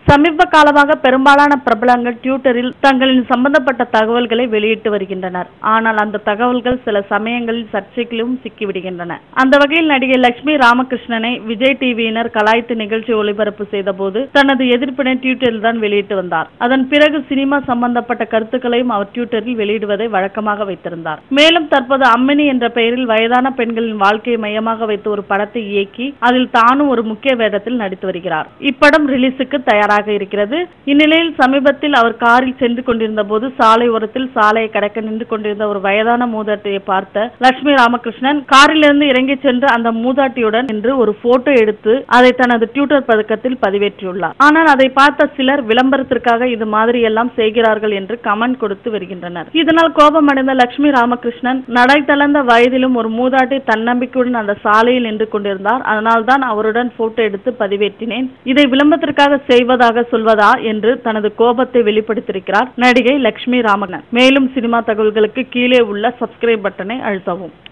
சமீப காலமாக பெரும்பாலான பிரபலங்கள் ட்விட்டரில் தங்களின் சம்பந்தப்பட்ட தகவல்களை வெளியிட்டு வருகின்றனர் ஆனால் அந்த தகவல்கள் சில சமயங்களில் சர்ச்சைகளிலும் சிக்கிவிடுகின்றன அந்த வகையில் நடிகை லட்சுமி ராமகிருஷ்ணனை விஜய் டிவியினர் கலாய்த்து நிகழ்ச்சி ஒளிபரப்பு செய்தபோது தனது எதிர்ப்பினை ட்விட்டரில் தான் வெளியிட்டு வந்தார் அதன் பிறகு சினிமா சம்பந்தப்பட்ட கருத்துக்களையும் அவர் ட்விட்டரில் வெளியிடுவதை வழக்கமாக வைத்திருந்தார் மேலும் தற்போது அம்மினி என்ற பெயரில் வயதான பெண்களின் வாழ்க்கையை மையமாக வைத்து ஒரு படத்தை இயக்கி அதில் தானும் ஒரு முக்கிய வேடத்தில் நடித்து வருகிறார் இப்படம் ரிலீஸுக்கு தயாராக இருக்கிறது இந்நிலையில் சமீபத்தில் அவர் காரில் சென்று கொண்டிருந்த போது சாலை ஓரத்தில் சாலையை கடக்க நின்று கொண்டிருந்த ஒரு வயதான மூதாட்டியை பார்த்த லட்சுமி ராமகிருஷ்ணன் காரிலிருந்து இறங்கி சென்று அந்த மூதாட்டியுடன் நின்று ஒரு போட்டோ எடுத்து அதை தனது ட்விட்டர் பதக்கத்தில் பதிவேற்றியுள்ளார் ஆனால் அதை பார்த்த சிலர் விளம்பரத்திற்காக இது மாதிரி எல்லாம் செய்கிறார்கள் என்று கமெண்ட் கொடுத்து வருகின்றனர் இதனால் கோபமடைந்த லட்சுமி ராமகிருஷ்ணன் நடை தளர்ந்த வயதிலும் ஒரு மூதாட்டி தன்னம்பிக்கையுடன் அந்த சாலையில் நின்று கொண்டிருந்தார் அதனால்தான் அவருடன் போட்டோ எடுத்து பதிவேற்றினேன் இதை விளம்பரத்திற்காக செய்வதாக சொல்வதா என்று தனது கோபத்தை வெளிப்படுத்தியிருக்கிறார் நடிகை லட்சுமி ராமகண்ணன் மேலும் சினிமா தகவல்களுக்கு கீழே உள்ள சப்ஸ்கிரைப் பட்டனை அழுத்தவும்